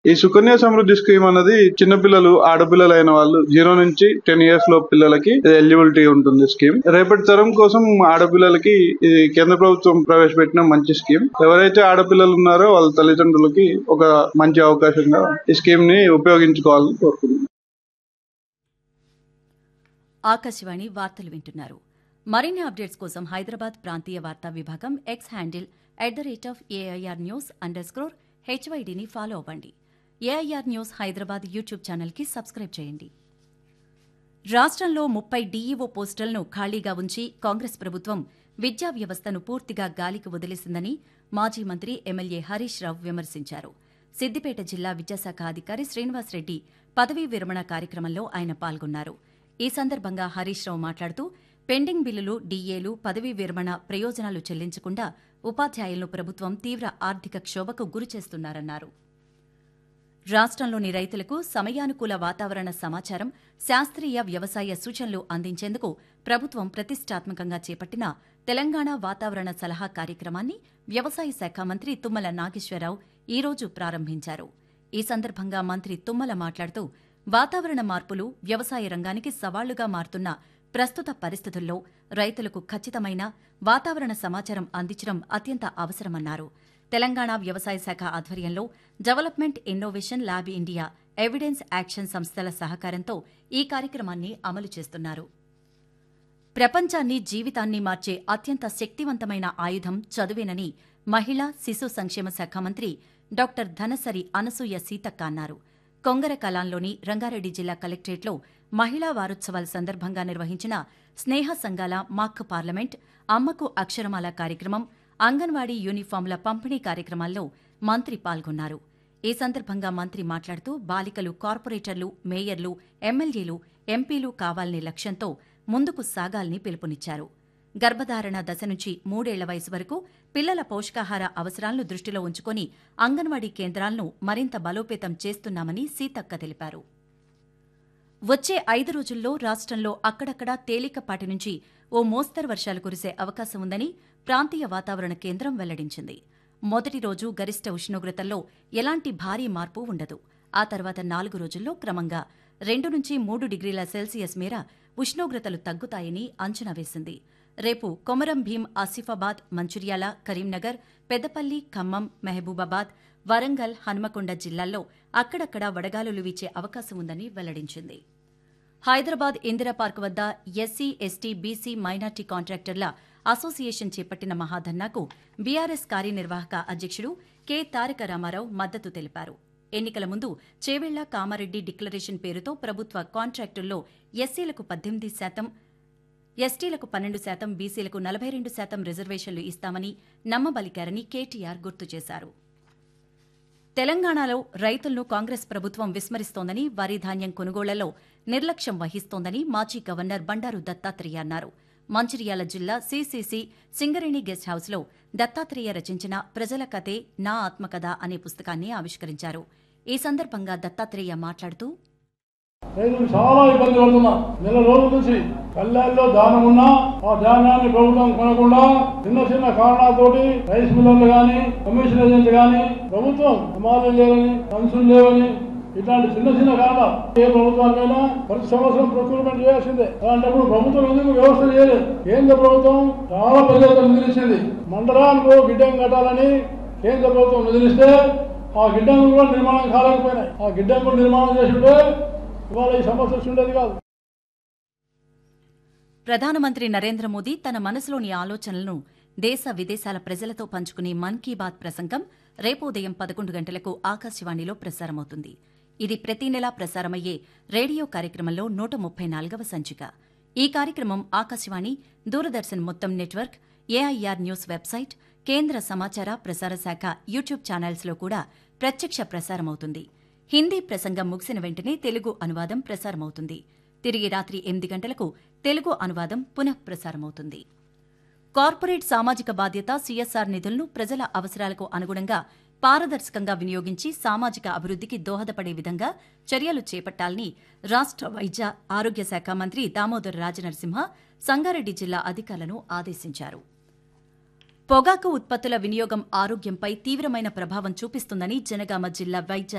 ఈ సుకన్య సమృద్ధి స్కీమ్ అన్నది చిన్నపిల్లలు ఆడపిల్లలు అయిన వాళ్ళు జీరో నుంచి టెన్ ఇయర్స్ లో పిల్లలకి ఎలిజిబిలిటీ ఉంటుంది స్కీమ్ రేపటి తరం కోసం ఆడపిల్లలకి ఇది కేంద్ర ప్రభుత్వం ప్రవేశపెట్టిన మంచి స్కీమ్ ఎవరైతే ఆడపిల్లలు ఉన్నారో వాళ్ళ తల్లిదండ్రులకి ఒక మంచి అవకాశంగా ఈ స్కీమ్ ని ఉపయోగించుకోవాలని కోరుకుంటున్నాను ఆకాశవాణి వార్తలు వింటున్నారు మరిన్ని అప్డేట్స్ కోసం హైదరాబాద్ ప్రాంతీయ వార్తా విభాగం X handle at the rate of AIR news underscore హెచ్వైడిని ఫాలో అవ్వండి ఏఐఆర్ న్యూస్ హైదరాబాద్ యూట్యూబ్ ఛానల్కి సబ్స్క్రైబ్ చేయండి రాష్ట్రంలో ముప్పై డీఈఓ పోస్టులను ఖాళీగా ఉంచి కాంగ్రెస్ ప్రభుత్వం విద్యా వ్యవస్థను పూర్తిగా గాలికి వదిలేసిందని మాజీ మంత్రి ఎమ్మెల్యే హరీష్ రావు విమర్శించారు సిద్దిపేట జిల్లా విద్యాశాఖ అధికారి శ్రీనివాసరెడ్డి పదవీ విరమణ కార్యక్రమంలో ఆయన పాల్గొన్నారు ఈ సందర్భంగా హరీష్ రావు మాట్లాడుతూ పెండింగ్ బిల్లులు డీఏలు పదవీ విరమణ ప్రయోజనాలు చెల్లించకుండా ఉపాధ్యాయులను ప్రభుత్వం తీవ్ర ఆర్థిక క్షోభకు గురిచేస్తున్నారన్నారు రాష్ట్రంలోని రైతులకు సమయానుకూల వాతావరణ సమాచారం శాస్త్రీయ వ్యవసాయ సూచనలు అందించేందుకు ప్రభుత్వం ప్రతిష్టాత్మకంగా చేపట్టిన తెలంగాణ వాతావరణ సలహా కార్యక్రమాన్ని వ్యవసాయ శాఖ మంత్రి తుమ్మల నాగేశ్వరరావు ఈ రోజు ప్రారంభించారు ఈ సందర్భంగా మంత్రి తుమ్మల మాట్లాడుతూ వాతావరణ మార్పులు వ్యవసాయ రంగానికి సవాళ్లుగా మారుతున్న ప్రస్తుత పరిస్థితుల్లో రైతులకు ఖచ్చితమైన వాతావరణ సమాచారం అందించడం అత్యంత అవసరమన్నారు తెలంగాణ వ్యవసాయ శాఖ ఆధ్వర్యంలో development innovation lab India evidence action సంస్థల సహకారంతో ఈ కార్యక్రమాన్ని అమలు చేస్తున్నారు ప్రపంచాన్ని జీవితాన్ని మార్చే అత్యంత శక్తివంతమైన ఆయుధం చదువేనని మహిళా శిశు సంక్షేమ శాఖ మంత్రి డాక్టర్ ధనసరి అనసూయ సీతక్క అన్నారు కొంగర కలాంలోని రంగారెడ్డి జిల్లా కలెక్టరేట్లో మహిళా వారోత్సవాల సందర్భంగా నిర్వహించిన స్నేహ సంఘాల మాక్ పార్లమెంట్ అమ్మకు అక్షరమాల కార్యక్రమం అంగన్వాడీ యూనిఫాంల పంపిణీ కార్యక్రమాల్లో మంత్రి పాల్గొన్నారు ఈ సందర్భంగా మంత్రి మాట్లాడుతూ బాలికలు కార్పొరేటర్లు మేయర్లు ఎమ్మెల్యేలు ఎంపీలు కావాలనే లక్ష్యంతో ముందుకు సాగాలని పిలుపునిచ్చారు గర్భధారణ దశ నుంచి మూడేళ్ల వయసు వరకు పిల్లల పోషకాహార అవసరాలను దృష్టిలో ఉంచుకొని అంగన్వాడీ కేంద్రాలను మరింత బలోపేతం చేస్తున్నామని సీతక్క తెలిపారు వచ్చే ఐదు రోజుల్లో రాష్ట్రంలో అక్కడక్కడా తేలికపాటి నుంచి ఓ మోస్తరు వర్షాలు కురిసే అవకాశం ఉందని ప్రాంతీయ వాతావరణ కేంద్రం వెల్లడించింది మొదటి రోజు గరిష్ట ఉష్ణోగ్రతల్లో ఎలాంటి భారీ మార్పు ఉండదు ఆ తర్వాత నాలుగు రోజుల్లో క్రమంగా రెండు నుంచి మూడు డిగ్రీల సెల్సియస్ మేర ఉష్ణోగ్రతలు తగ్గుతాయని అంచనా వేసింది రేపు కొమరం భీం ఆసిఫాబాద్ మంచిర్యాల కరీంనగర్ పెద్దపల్లి ఖమ్మం మహబూబాబాద్ వరంగల్ హన్మకొండ జిల్లాల్లో అక్కడక్కడా వడగాలులు వీచే అవకాశం ఉందని వెల్లడించింది హైదరాబాద్ ఇందిరా పార్క్ వద్ద ఎస్సీ ఎస్టీ బీసీ మైనార్టీ కాంట్రాక్టర్ల అసోసియేషన్ చేపట్టిన మహాధర్నాకు బీఆర్ఎస్ కార్యనిర్వాహక అధ్యక్షుడు కె తారక రామారావు మద్దతు తెలిపారు ఎన్నికల ముందు చేవెళ్ల కామారెడ్డి డిక్లరేషన్ పేరుతో ప్రభుత్వ కాంట్రాక్టుల్లో ఎస్సీలకు పద్దెనిమిది శాతం ఎస్టీలకు పన్నెండు శాతం బీసీలకు నలభై రెండు శాతం రిజర్వేషన్లు ఇస్తామని నమ్మబలికారని కేటీఆర్ గుర్తు చేశారు తెలంగాణలో రైతులను కాంగ్రెస్ ప్రభుత్వం విస్మరిస్తోందని వరి ధాన్యం కొనుగోళ్లలో నిర్లక్ష్యం వహిస్తోందని మాజీ గవర్నర్ బండారు దత్తాత్రేయ అన్నారు మంచిర్యాల జిల్లా సిసిసి సింగరేణి గెస్ట్ హౌస్లో దత్తాత్రేయ రచించిన ప్రజల కథే నా ఆత్మకథ అనే పుస్తకాన్ని ఆవిష్కరించారు ఈ సందర్భంగా దత్తాత్రేయ మాట్లాడుతూ రైతులు చాలా ఇబ్బంది పడుతున్నాం నెల రోజుల నుంచి కళ్యాణ్లో ధాన్యం ఉన్నా ఆ ధాన్యాన్ని ప్రభుత్వం కొనకుండా చిన్న చిన్న కారణాలతోటి రైస్ మిల్లర్లు గాని కమిషన్ ఏజెంట్లు గాని ప్రభుత్వం అమాలు లేవని కన్సులు లేవని ఇట్లాంటి చిన్న చిన్న కారణాలు ఏ ప్రభుత్వానికైనా ప్రతి సంవత్సరం ప్రొక్యూర్మెంట్ చేయాల్సిందే అలాంటప్పుడు ప్రభుత్వం ఎందుకు వ్యవస్థ చేయలేదు కేంద్ర ప్రభుత్వం చాలా పెద్ద ఎత్తున నిధులిచ్చింది మండలానికి గిడ్డం కట్టాలని కేంద్ర ప్రభుత్వం నిధులిస్తే ఆ గిడ్డంగులు కూడా నిర్మాణం కాలేకపోయినాయి ఆ గిడ్డంగులు నిర్మాణం చేసి ఉంటే ఇవాళ ఈ సమస్య వచ్చి ఉండేది కాదు ప్రధానమంత్రి నరేంద్ర మోదీ తన మనసులోని ఆలోచనలను దేశ విదేశాల ప్రజలతో పంచుకునే మన్ కీ బాత్ ప్రసంగం రేపు ఉదయం పదకొండు గంటలకు ఆకాశవాణిలో ప్రసారమవుతుంది ఇది ప్రతి నెలా ప్రసారమయ్యే రేడియో కార్యక్రమంలో నూట ముప్పై నాలుగవ సంచిక ఈ కార్యక్రమం ఆకాశవాణి దూరదర్శన్ మొత్తం నెట్వర్క్ ఏఐఆర్ న్యూస్ వెబ్సైట్ కేంద్ర సమాచార ప్రసార శాఖ యూట్యూబ్ ఛానల్స్లో కూడా ప్రత్యక్ష ప్రసారమవుతుంది హిందీ ప్రసంగం ముగిసిన వెంటనే తెలుగు అనువాదం ప్రసారమవుతుంది తిరిగి రాత్రి ఎనిమిది గంటలకు తెలుగు అనువాదం పునః ప్రసారమవుతుంది కార్పొరేట్ సామాజిక బాధ్యత సీఎస్ఆర్ నిధులను ప్రజల అవసరాలకు అనుగుణంగా పారదర్శకంగా వినియోగించి సామాజిక అభివృద్ధికి దోహదపడే విధంగా చర్యలు చేపట్టాలని రాష్ట్ర వైద్య ఆరోగ్య శాఖ మంత్రి దామోదర్ రాజనరసింహ సంగారెడ్డి జిల్లా అధికారులను ఆదేశించారు పొగాకు ఉత్పత్తుల వినియోగం ఆరోగ్యంపై తీవ్రమైన ప్రభావం చూపిస్తుందని జనగామ జిల్లా వైద్య